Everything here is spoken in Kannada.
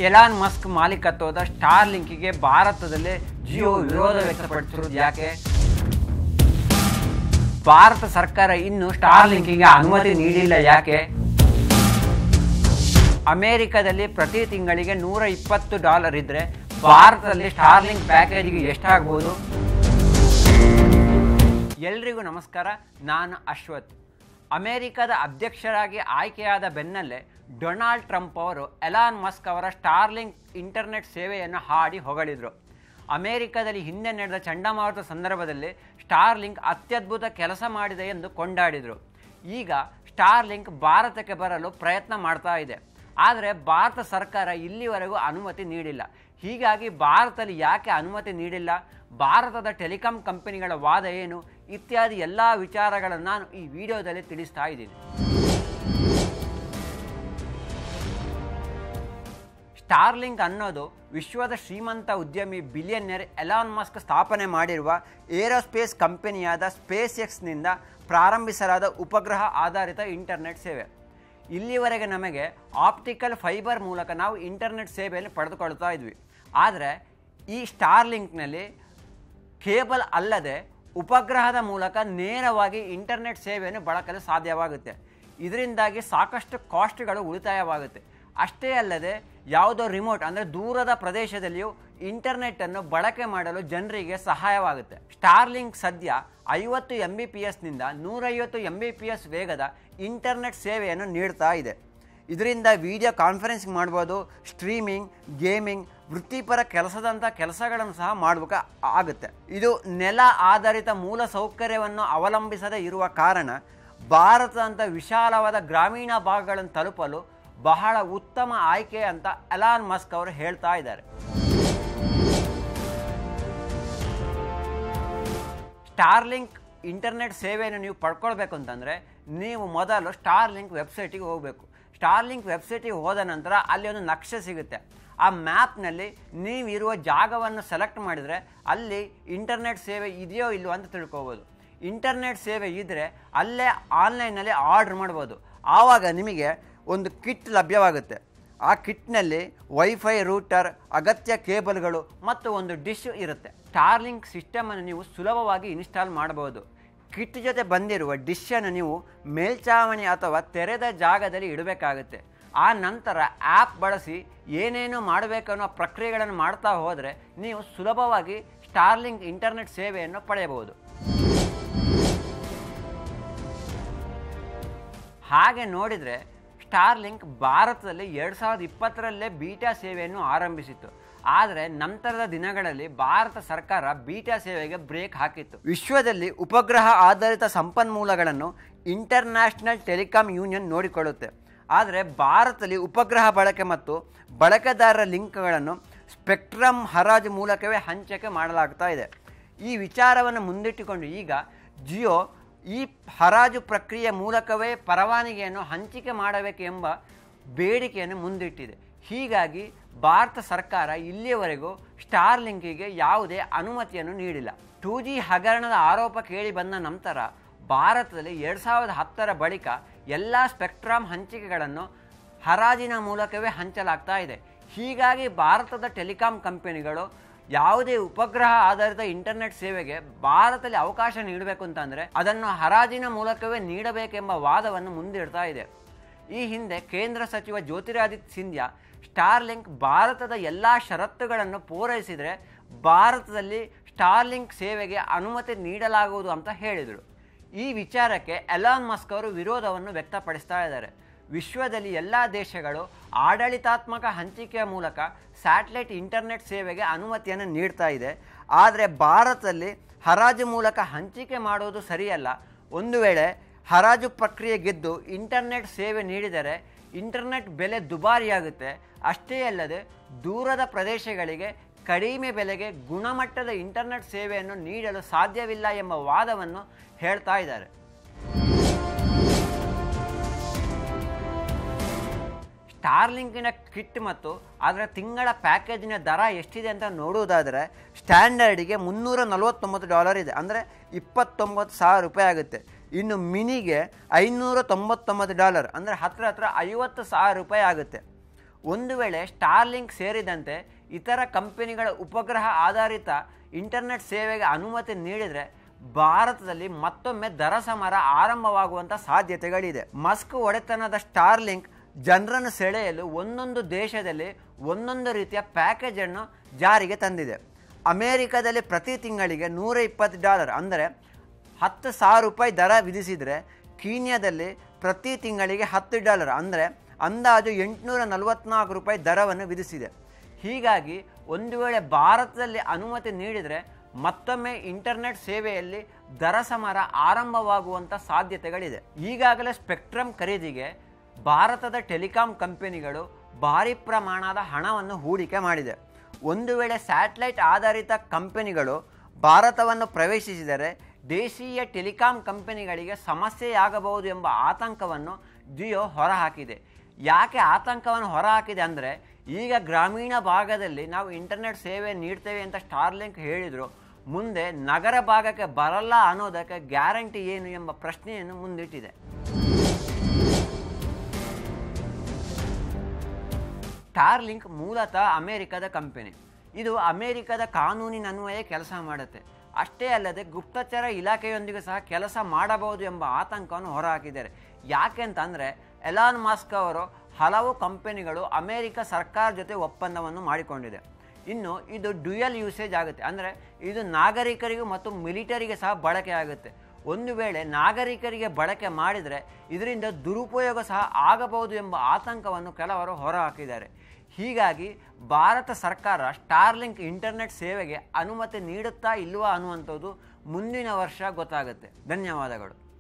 ಎಲಾನ್ ಮಸ್ಕ್ ಮಾಲೀಕತ್ವದ ಸ್ಟಾರ್ ಲಿಂಕಿಗೆ ಭಾರತದಲ್ಲಿ ಜಿಯೋ ವಿರೋಧ ವ್ಯಕ್ತಪಡಿಸಿರುವುದು ಯಾಕೆ ಭಾರತ ಸರ್ಕಾರ ಇನ್ನು ಸ್ಟಾರ್ ಲಿಂಕಿಗೆ ಅನುಮತಿ ನೀಡಿಲ್ಲ ಯಾಕೆ ಅಮೆರಿಕದಲ್ಲಿ ಪ್ರತಿ ತಿಂಗಳಿಗೆ ನೂರ ಇಪ್ಪತ್ತು ಡಾಲರ್ ಇದ್ರೆ ಭಾರತದಲ್ಲಿ ಸ್ಟಾರ್ಲಿಂಕ್ ಪ್ಯಾಕೇಜ್ಗೆ ಎಷ್ಟಾಗ್ಬೋದು ಎಲ್ರಿಗೂ ನಮಸ್ಕಾರ ನಾನು ಅಶ್ವಥ್ ಅಮೆರಿಕದ ಅಧ್ಯಕ್ಷರಾಗಿ ಆಯ್ಕೆಯಾದ ಬೆನ್ನಲ್ಲೇ ಡೊನಾಲ್ಡ್ ಟ್ರಂಪ್ ಅವರು ಎಲಾನ್ ಮಸ್ಕ್ ಅವರ ಸ್ಟಾರ್ಲಿಂಕ್ ಇಂಟರ್ನೆಟ್ ಸೇವೆಯನ್ನು ಹಾಡಿ ಹೊಗಳಿದರು ಅಮೆರಿಕದಲ್ಲಿ ಹಿಂದೆ ನಡೆದ ಚಂಡಮಾರುತ ಸಂದರ್ಭದಲ್ಲಿ ಸ್ಟಾರ್ಲಿಂಕ್ ಅತ್ಯದ್ಭುತ ಕೆಲಸ ಮಾಡಿದೆ ಎಂದು ಕೊಂಡಾಡಿದರು ಈಗ ಸ್ಟಾರ್ಲಿಂಕ್ ಭಾರತಕ್ಕೆ ಬರಲು ಪ್ರಯತ್ನ ಮಾಡ್ತಾ ಇದೆ ಆದರೆ ಭಾರತ ಸರ್ಕಾರ ಇಲ್ಲಿವರೆಗೂ ಅನುಮತಿ ನೀಡಿಲ್ಲ ಹೀಗಾಗಿ ಭಾರತದಲ್ಲಿ ಯಾಕೆ ಅನುಮತಿ ನೀಡಿಲ್ಲ ಭಾರತದ ಟೆಲಿಕಾಂ ಕಂಪನಿಗಳ ವಾದ ಏನು ಇತ್ಯಾದಿ ಎಲ್ಲ ವಿಚಾರಗಳನ್ನು ನಾನು ಈ ವಿಡಿಯೋದಲ್ಲಿ ತಿಳಿಸ್ತಾ ಇದ್ದೀನಿ ಸ್ಟಾರ್ಲಿಂಕ್ ಅನ್ನೋದು ವಿಶ್ವದ ಶ್ರೀಮಂತ ಉದ್ಯಮಿ ಬಿಲಿಯನ್ಯರ್ ಎಲಾನ್ ಮಸ್ಕ್ ಸ್ಥಾಪನೆ ಮಾಡಿರುವ ಏರೋಸ್ಪೇಸ್ ಕಂಪನಿಯಾದ ಸ್ಪೇಸ್ ಎಕ್ಸ್ನಿಂದ ಪ್ರಾರಂಭಿಸಲಾದ ಉಪಗ್ರಹ ಆಧಾರಿತ ಇಂಟರ್ನೆಟ್ ಸೇವೆ ಇಲ್ಲಿವರೆಗೆ ನಮಗೆ ಆಪ್ಟಿಕಲ್ ಫೈಬರ್ ಮೂಲಕ ನಾವು ಇಂಟರ್ನೆಟ್ ಸೇವೆಯನ್ನು ಪಡೆದುಕೊಳ್ತಾ ಇದ್ವಿ ಆದರೆ ಈ ಸ್ಟಾರ್ಲಿಂಕ್ನಲ್ಲಿ ಕೇಬಲ್ ಅಲ್ಲದೆ ಉಪಗ್ರಹದ ಮೂಲಕ ನೇರವಾಗಿ ಇಂಟರ್ನೆಟ್ ಸೇವೆಯನ್ನು ಬಳಸಲು ಸಾಧ್ಯವಾಗುತ್ತೆ ಇದರಿಂದಾಗಿ ಸಾಕಷ್ಟು ಕಾಸ್ಟ್ಗಳು ಉಳಿತಾಯವಾಗುತ್ತೆ ಅಷ್ಟೇ ಅಲ್ಲದೆ ಯಾವುದೋ ರಿಮೋಟ್ ಅಂದರೆ ದೂರದ ಪ್ರದೇಶದಲ್ಲಿಯೂ ಇಂಟರ್ನೆಟ್ಟನ್ನು ಬಳಕೆ ಮಾಡಲು ಜನರಿಗೆ ಸಹಾಯವಾಗುತ್ತೆ ಸ್ಟಾರ್ಲಿಂಕ್ ಸದ್ಯ ಐವತ್ತು ಎಂ ಬಿ ಪಿ ಎಸ್ನಿಂದ ನೂರೈವತ್ತು ಎಂ ಬಿ ಪಿ ಎಸ್ ವೇಗದ ಇಂಟರ್ನೆಟ್ ಸೇವೆಯನ್ನು ನೀಡ್ತಾ ಇದೆ ಇದರಿಂದ ವಿಡಿಯೋ ಕಾನ್ಫರೆನ್ಸಿಂಗ್ ಮಾಡ್ಬೋದು ಸ್ಟ್ರೀಮಿಂಗ್ ಗೇಮಿಂಗ್ ವೃತ್ತಿಪರ ಕೆಲಸದಂಥ ಕೆಲಸಗಳನ್ನು ಸಹ ಮಾಡಬೇಕು ಆಗುತ್ತೆ ಇದು ನೆಲ ಆಧಾರಿತ ಮೂಲ ಸೌಕರ್ಯವನ್ನು ಅವಲಂಬಿಸದೇ ಇರುವ ಕಾರಣ ಭಾರತದಂಥ ವಿಶಾಲವಾದ ಗ್ರಾಮೀಣ ಭಾಗಗಳನ್ನು ತಲುಪಲು ಬಹಳ ಉತ್ತಮ ಆಯ್ಕೆ ಅಂತ ಎಲಾನ್ ಮಸ್ಕ್ ಅವರು ಹೇಳ್ತಾ ಇದ್ದಾರೆ ಸ್ಟಾರ್ಲಿಂಕ್ ಇಂಟರ್ನೆಟ್ ಸೇವೆಯನ್ನು ನೀವು ಪಡ್ಕೊಳ್ಬೇಕು ಅಂತಂದರೆ ನೀವು ಮೊದಲು ಸ್ಟಾರ್ಲಿಂಕ್ ವೆಬ್ಸೈಟಿಗೆ ಹೋಗಬೇಕು ಸ್ಟಾರ್ಲಿಂಕ್ ವೆಬ್ಸೈಟಿಗೆ ಹೋದ ನಂತರ ಅಲ್ಲಿ ಒಂದು ನಕ್ಷೆ ಸಿಗುತ್ತೆ ಆ ಮ್ಯಾಪ್ನಲ್ಲಿ ನೀವಿರುವ ಜಾಗವನ್ನು ಸೆಲೆಕ್ಟ್ ಮಾಡಿದರೆ ಅಲ್ಲಿ ಇಂಟರ್ನೆಟ್ ಸೇವೆ ಇದೆಯೋ ಇಲ್ಲವೋ ಅಂತ ತಿಳ್ಕೊಬೋದು ಇಂಟರ್ನೆಟ್ ಸೇವೆ ಇದ್ದರೆ ಅಲ್ಲೇ ಆನ್ಲೈನಲ್ಲಿ ಆರ್ಡ್ರ್ ಮಾಡ್ಬೋದು ಆವಾಗ ನಿಮಗೆ ಒಂದು ಕಿಟ್ ಲಭ್ಯವಾಗುತ್ತೆ ಆ ಕಿಟ್ನಲ್ಲಿ ವೈಫೈ ರೂಟರ್ ಅಗತ್ಯ ಕೇಬಲ್ಗಳು ಮತ್ತು ಒಂದು ಡಿಶ್ ಇರುತ್ತೆ ಸ್ಟಾರ್ಲಿಂಕ್ ಸಿಸ್ಟಮನ್ನು ನೀವು ಸುಲಭವಾಗಿ ಇನ್ಸ್ಟಾಲ್ ಮಾಡಬಹುದು ಕಿಟ್ ಜೊತೆ ಬಂದಿರುವ ಡಿಶನ್ನು ನೀವು ಮೇಲ್ಚಾವಣಿ ಅಥವಾ ತೆರೆದ ಜಾಗದಲ್ಲಿ ಇಡಬೇಕಾಗುತ್ತೆ ಆ ನಂತರ ಆ್ಯಪ್ ಬಳಸಿ ಏನೇನು ಮಾಡಬೇಕನ್ನೋ ಪ್ರಕ್ರಿಯೆಗಳನ್ನು ಮಾಡ್ತಾ ಹೋದರೆ ನೀವು ಸುಲಭವಾಗಿ ಸ್ಟಾರ್ಲಿಂಕ್ ಇಂಟರ್ನೆಟ್ ಸೇವೆಯನ್ನು ಪಡೆಯಬಹುದು ಹಾಗೆ ನೋಡಿದರೆ ಸ್ಟಾರ್ಲಿಂಕ್ ಭಾರತದಲ್ಲಿ ಎರಡು ಸಾವಿರದ ಇಪ್ಪತ್ತರಲ್ಲೇ ಬೀಟಾ ಸೇವೆಯನ್ನು ಆರಂಭಿಸಿತ್ತು ಆದರೆ ನಂತರದ ದಿನಗಳಲ್ಲಿ ಭಾರತ ಸರ್ಕಾರ ಬೀಟಾ ಸೇವೆಗೆ ಬ್ರೇಕ್ ಹಾಕಿತ್ತು ವಿಶ್ವದಲ್ಲಿ ಉಪಗ್ರಹ ಆಧಾರಿತ ಸಂಪನ್ಮೂಲಗಳನ್ನು ಇಂಟರ್ನ್ಯಾಷನಲ್ ಟೆಲಿಕಾಂ ಯೂನಿಯನ್ ನೋಡಿಕೊಳ್ಳುತ್ತೆ ಆದರೆ ಭಾರತದಲ್ಲಿ ಉಪಗ್ರಹ ಬಳಕೆ ಮತ್ತು ಬಳಕೆದಾರರ ಲಿಂಕ್ಗಳನ್ನು ಸ್ಪೆಕ್ಟ್ರಮ್ ಹರಾಜು ಮೂಲಕವೇ ಹಂಚಿಕೆ ಮಾಡಲಾಗ್ತಾ ಇದೆ ಈ ವಿಚಾರವನ್ನು ಮುಂದಿಟ್ಟುಕೊಂಡು ಈಗ ಜಿಯೋ ಈ ಹರಾಜು ಪ್ರಕ್ರಿಯೆ ಮೂಲಕವೇ ಪರವಾನಗಿಯನ್ನು ಹಂಚಿಕೆ ಮಾಡಬೇಕು ಎಂಬ ಬೇಡಿಕೆಯನ್ನು ಮುಂದಿಟ್ಟಿದೆ ಹೀಗಾಗಿ ಭಾರತ ಸರ್ಕಾರ ಇಲ್ಲಿಯವರೆಗೂ ಸ್ಟಾರ್ ಲಿಂಕಿಗೆ ಯಾವುದೇ ಅನುಮತಿಯನ್ನು ನೀಡಿಲ್ಲ ಟೂ ಜಿ ಹಗರಣದ ಆರೋಪ ಕೇಳಿ ಬಂದ ನಂತರ ಭಾರತದಲ್ಲಿ ಎರಡು ಸಾವಿರದ ಹತ್ತರ ಬಳಿಕ ಎಲ್ಲ ಸ್ಪೆಕ್ಟ್ರಮ್ ಹಂಚಿಕೆಗಳನ್ನು ಹರಾಜಿನ ಮೂಲಕವೇ ಹಂಚಲಾಗ್ತಾ ಇದೆ ಹೀಗಾಗಿ ಭಾರತದ ಟೆಲಿಕಾಂ ಕಂಪನಿಗಳು ಯಾವುದೇ ಉಪಗ್ರಹ ಆಧಾರಿತ ಇಂಟರ್ನೆಟ್ ಸೇವೆಗೆ ಭಾರತದಲ್ಲಿ ಅವಕಾಶ ನೀಡಬೇಕು ಅಂತಂದರೆ ಅದನ್ನು ಹರಾಜಿನ ಮೂಲಕವೇ ನೀಡಬೇಕೆಂಬ ವಾದವನ್ನು ಮುಂದಿಡ್ತಾ ಇದೆ ಈ ಹಿಂದೆ ಕೇಂದ್ರ ಸಚಿವ ಜ್ಯೋತಿರಾದಿತ್ಯ ಸಿಂಧ್ಯಾ ಸ್ಟಾರ್ಲಿಂಕ್ ಭಾರತದ ಎಲ್ಲ ಷರತ್ತುಗಳನ್ನು ಪೂರೈಸಿದರೆ ಭಾರತದಲ್ಲಿ ಸ್ಟಾರ್ಲಿಂಕ್ ಸೇವೆಗೆ ಅನುಮತಿ ನೀಡಲಾಗುವುದು ಅಂತ ಹೇಳಿದರು ಈ ವಿಚಾರಕ್ಕೆ ಎಲಾನ್ ಮಸ್ಕ್ ಅವರು ವಿರೋಧವನ್ನು ವ್ಯಕ್ತಪಡಿಸ್ತಾ ಇದ್ದಾರೆ ವಿಶ್ವದಲ್ಲಿ ಎಲ್ಲ ದೇಶಗಳು ಆಡಳಿತಾತ್ಮಕ ಹಂಚಿಕೆಯ ಮೂಲಕ ಸ್ಯಾಟಲೈಟ್ ಇಂಟರ್ನೆಟ್ ಸೇವೆಗೆ ಅನುಮತಿಯನ್ನು ನೀಡ್ತಾ ಇದೆ ಆದರೆ ಭಾರತದಲ್ಲಿ ಹರಾಜು ಮೂಲಕ ಹಂಚಿಕೆ ಮಾಡುವುದು ಸರಿಯಲ್ಲ ಒಂದು ವೇಳೆ ಹರಾಜು ಪ್ರಕ್ರಿಯೆ ಗೆದ್ದು ಇಂಟರ್ನೆಟ್ ಸೇವೆ ನೀಡಿದರೆ ಇಂಟರ್ನೆಟ್ ಬೆಲೆ ದುಬಾರಿಯಾಗುತ್ತೆ ಅಷ್ಟೇ ಅಲ್ಲದೆ ದೂರದ ಪ್ರದೇಶಗಳಿಗೆ ಕಡಿಮೆ ಬೆಲೆಗೆ ಗುಣಮಟ್ಟದ ಇಂಟರ್ನೆಟ್ ಸೇವೆಯನ್ನು ನೀಡಲು ಸಾಧ್ಯವಿಲ್ಲ ಎಂಬ ವಾದವನ್ನು ಹೇಳ್ತಾ ಇದ್ದಾರೆ ಸ್ಟಾರ್ಲಿಂಕಿನ ಕಿಟ್ ಮತ್ತು ಅದರ ತಿಂಗಳ ಪ್ಯಾಕೇಜಿನ ದರ ಎಷ್ಟಿದೆ ಅಂತ ನೋಡುವುದಾದರೆ ಸ್ಟ್ಯಾಂಡರ್ಡಿಗೆ ಮುನ್ನೂರ ನಲವತ್ತೊಂಬತ್ತು ಡಾಲರ್ ಇದೆ ಅಂದರೆ ಇಪ್ಪತ್ತೊಂಬತ್ತು ಸಾವಿರ ರೂಪಾಯಿ ಆಗುತ್ತೆ ಇನ್ನು ಮಿನಿಗೆ ಐನೂರ ತೊಂಬತ್ತೊಂಬತ್ತು ಡಾಲರ್ ಅಂದರೆ ಹತ್ರ ಹತ್ರ ಐವತ್ತು ಸಾವಿರ ರೂಪಾಯಿ ಆಗುತ್ತೆ ಒಂದು ವೇಳೆ ಸ್ಟಾರ್ಲಿಂಕ್ ಸೇರಿದಂತೆ ಇತರ ಕಂಪನಿಗಳ ಉಪಗ್ರಹ ಆಧಾರಿತ ಇಂಟರ್ನೆಟ್ ಸೇವೆಗೆ ಅನುಮತಿ ನೀಡಿದರೆ ಭಾರತದಲ್ಲಿ ಮತ್ತೊಮ್ಮೆ ದರ ಸಮರ ಆರಂಭವಾಗುವಂಥ ಸಾಧ್ಯತೆಗಳಿದೆ ಮಸ್ಕ್ ಒಡೆತನದ ಸ್ಟಾರ್ಲಿಂಕ್ ಜನರನ್ನು ಸೆಳೆಯಲು ಒಂದೊಂದು ದೇಶದಲ್ಲಿ ಒಂದೊಂದು ರೀತಿಯ ಪ್ಯಾಕೇಜನ್ನು ಜಾರಿಗೆ ತಂದಿದೆ ಅಮೇರಿಕಾದಲ್ಲಿ ಪ್ರತಿ ತಿಂಗಳಿಗೆ ನೂರ ಇಪ್ಪತ್ತು ಡಾಲರ್ ಅಂದರೆ ಹತ್ತು ಸಾವಿರ ರೂಪಾಯಿ ದರ ವಿಧಿಸಿದರೆ ಕೀನ್ಯಾದಲ್ಲಿ ಪ್ರತಿ ತಿಂಗಳಿಗೆ ಹತ್ತು ಡಾಲರ್ ಅಂದರೆ ಅಂದಾಜು ಎಂಟುನೂರ ನಲವತ್ನಾಲ್ಕು ರೂಪಾಯಿ ದರವನ್ನು ವಿಧಿಸಿದೆ ಹೀಗಾಗಿ ಒಂದು ವೇಳೆ ಭಾರತದಲ್ಲಿ ಅನುಮತಿ ನೀಡಿದರೆ ಮತ್ತೊಮ್ಮೆ ಇಂಟರ್ನೆಟ್ ಸೇವೆಯಲ್ಲಿ ದರ ಸಮರ ಆರಂಭವಾಗುವಂಥ ಸಾಧ್ಯತೆಗಳಿದೆ ಈಗಾಗಲೇ ಸ್ಪೆಕ್ಟ್ರಮ್ ಖರೀದಿಗೆ ಭಾರತದ ಟೆಲಿಕಾಂ ಕಂಪನಿಗಳು ಭಾರಿ ಪ್ರಮಾಣದ ಹಣವನ್ನು ಹೂಡಿಕೆ ಮಾಡಿದೆ ಒಂದು ವೇಳೆ ಸ್ಯಾಟಲೈಟ್ ಆಧಾರಿತ ಕಂಪನಿಗಳು ಭಾರತವನ್ನು ಪ್ರವೇಶಿಸಿದರೆ ದೇಶೀಯ ಟೆಲಿಕಾಂ ಕಂಪನಿಗಳಿಗೆ ಸಮಸ್ಯೆಯಾಗಬಹುದು ಎಂಬ ಆತಂಕವನ್ನು ಜಿಯೋ ಹೊರಹಾಕಿದೆ ಯಾಕೆ ಆತಂಕವನ್ನು ಹೊರಹಾಕಿದೆ ಅಂದರೆ ಈಗ ಗ್ರಾಮೀಣ ಭಾಗದಲ್ಲಿ ನಾವು ಇಂಟರ್ನೆಟ್ ಸೇವೆ ನೀಡ್ತೇವೆ ಅಂತ ಸ್ಟಾರ್ಲಿಂಕ್ ಹೇಳಿದರು ಮುಂದೆ ನಗರ ಭಾಗಕ್ಕೆ ಬರಲ್ಲ ಅನ್ನೋದಕ್ಕೆ ಗ್ಯಾರಂಟಿ ಏನು ಎಂಬ ಪ್ರಶ್ನೆಯನ್ನು ಮುಂದಿಟ್ಟಿದೆ ಸ್ಟಾರ್ಲಿಂಕ್ ಮೂಲತಃ ಅಮೆರಿಕದ ಕಂಪನಿ ಇದು ಅಮೆರಿಕದ ಕಾನೂನಿನನ್ವಯ ಕೆಲಸ ಮಾಡುತ್ತೆ ಅಷ್ಟೇ ಅಲ್ಲದೆ ಗುಪ್ತಚರ ಇಲಾಖೆಯೊಂದಿಗೆ ಸಹ ಕೆಲಸ ಮಾಡಬಹುದು ಎಂಬ ಆತಂಕವನ್ನು ಹೊರಹಾಕಿದ್ದಾರೆ ಯಾಕೆಂತಂದರೆ ಎಲಾನ್ ಮಾಸ್ಕ್ ಅವರು ಹಲವು ಕಂಪನಿಗಳು ಅಮೆರಿಕ ಸರ್ಕಾರ ಜೊತೆ ಒಪ್ಪಂದವನ್ನು ಮಾಡಿಕೊಂಡಿದೆ ಇನ್ನು ಇದು ಡ್ಯುಯಲ್ ಯೂಸೇಜ್ ಆಗುತ್ತೆ ಅಂದರೆ ಇದು ನಾಗರಿಕರಿಗೂ ಮತ್ತು ಮಿಲಿಟರಿಗೆ ಸಹ ಬಳಕೆ ಆಗುತ್ತೆ ಒಂದು ವೇಳೆ ನಾಗರಿಕರಿಗೆ ಬಳಕೆ ಮಾಡಿದರೆ ಇದರಿಂದ ದುರುಪಯೋಗ ಸಹ ಆಗಬಹುದು ಎಂಬ ಆತಂಕವನ್ನು ಕೆಲವರು ಹೊರಹಾಕಿದ್ದಾರೆ ಹೀಗಾಗಿ ಭಾರತ ಸರ್ಕಾರ ಸ್ಟಾರ್ಲಿಂಕ್ ಇಂಟರ್ನೆಟ್ ಸೇವೆಗೆ ಅನುಮತಿ ನೀಡುತ್ತಾ ಇಲ್ವಾ ಅನ್ನುವಂಥದ್ದು ಮುಂದಿನ ವರ್ಷ ಗೊತ್ತಾಗುತ್ತೆ ಧನ್ಯವಾದಗಳು